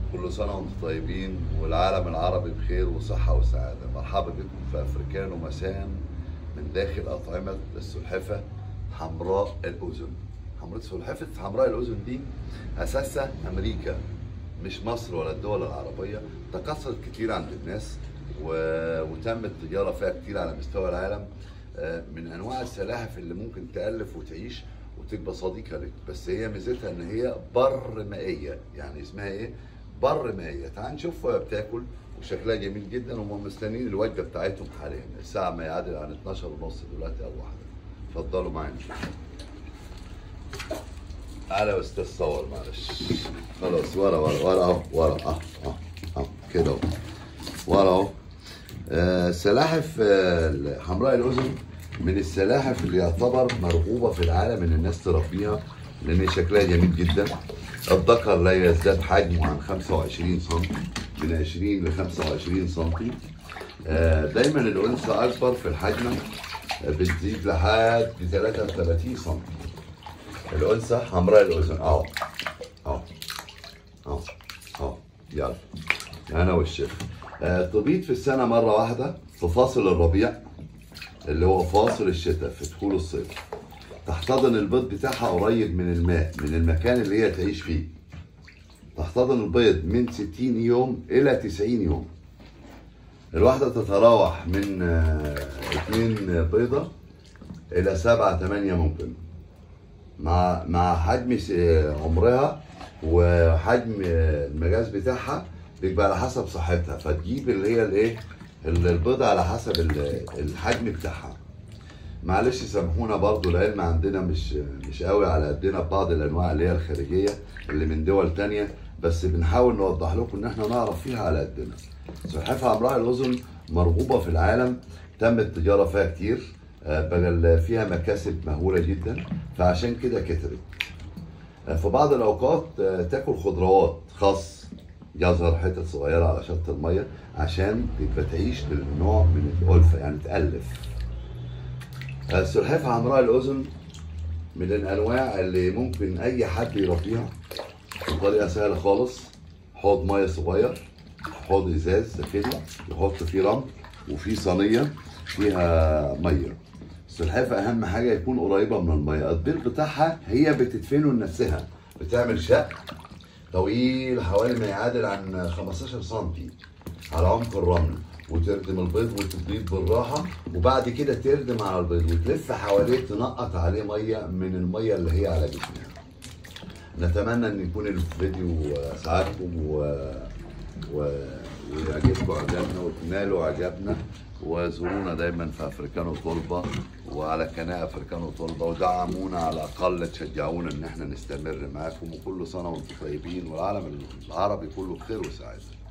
كل سنة وانتم طيبين والعالم العربي بخير وصحة وسعادة مرحبا بكم في أفريكانو مساء من داخل أطعمة السلحفة حمراء الأذن حمراء سلحفة حمراء الأذن دي أساسها أمريكا مش مصر ولا الدول العربية تكاثرت كتير عند الناس و... وتم التجارة فيها كتير على مستوى العالم آه، من أنواع السلاحف اللي ممكن تألف وتعيش وتبقى صديقة لك بس هي ميزتها إن هي بر مائية يعني اسمها إيه؟ بر مائية تعال نشوف وهي بتاكل وشكلها جميل جدا وهم مستنيين الوجبة بتاعتهم حاليا الساعة ما يعادل عن 12 ونص دلوقتي أو واحدة اتفضلوا معانا تعالى يا استاذ صور معلش خلاص ورا ورا ورا اهو ورا اه اه اه كده اهو ورا اهو آه، سلاحف آه، حمراء الاذن من السلاحف اللي يعتبر مرغوبه في العالم ان الناس تربيها لان شكلها جميل جدا الذكر لا يزداد حجمه عن 25 سم من 20 ل 25 سم آه، دايما الانثى اكبر في الحجم آه، بتزيد لحد 33 سم الانثى حمراء الاذن اهو اهو اهو اهو يلا انا والشيف آه تبيض في السنه مره واحده في فاصل الربيع اللي هو فاصل الشتاء في دخول الصيف تحتضن البيض بتاعها قريب من الماء من المكان اللي هي تعيش فيه تحتضن البيض من 60 يوم الى 90 يوم الواحدة تتراوح من آه، اتنين بيضة إلى سبعة تمانية ممكن مع مع حجم س- عمرها وحجم المجاز بتاعها بيبقى على حسب صحتها فتجيب اللي هي الايه ال- البيضة على حسب ال- الحجم بتاعها معلش سامحونا برضو العلم عندنا مش مش قوي على قدنا ببعض الانواع اللي هي الخارجيه اللي من دول تانية بس بنحاول نوضح لكم ان احنا نعرف فيها على قدنا سلحفاه حمراء الاذن مرغوبه في العالم تم التجاره فيها كتير آه، بل فيها مكاسب مهوله جدا فعشان كده كترت آه، في بعض الاوقات آه، تاكل خضروات خاص جزر حتت صغيره على شط الميه عشان تبقى تعيش للنوع من الالفه يعني تالف السلحفاه حمراء الاذن من الانواع اللي ممكن اي حد يربيها بطريقه سهله خالص حوض ميه صغير حوض ازاز كده يحط فيه رمل وفيه صينيه فيها ميه السلحفاه اهم حاجه يكون قريبه من الميه البيض بتاعها هي بتدفنه لنفسها بتعمل شق طويل حوالي ما يعادل عن 15 سم على عمق الرمل وتردم البيض وتبيض بالراحه وبعد كده تردم على البيض وتلف حواليه تنقط عليه ميه من الميه اللي هي على جسمها نتمنى ان يكون الفيديو ساعدكم و... و... ويعجبكم اعجابنا وتنالوا اعجابنا وزورونا دايما في افريكانو طلبه وعلى قناه افريكانو طلبه ودعمونا على الاقل تشجعونا ان احنا نستمر معاكم وكل سنه وانتم طيبين والعالم العربي كله بخير وسعاده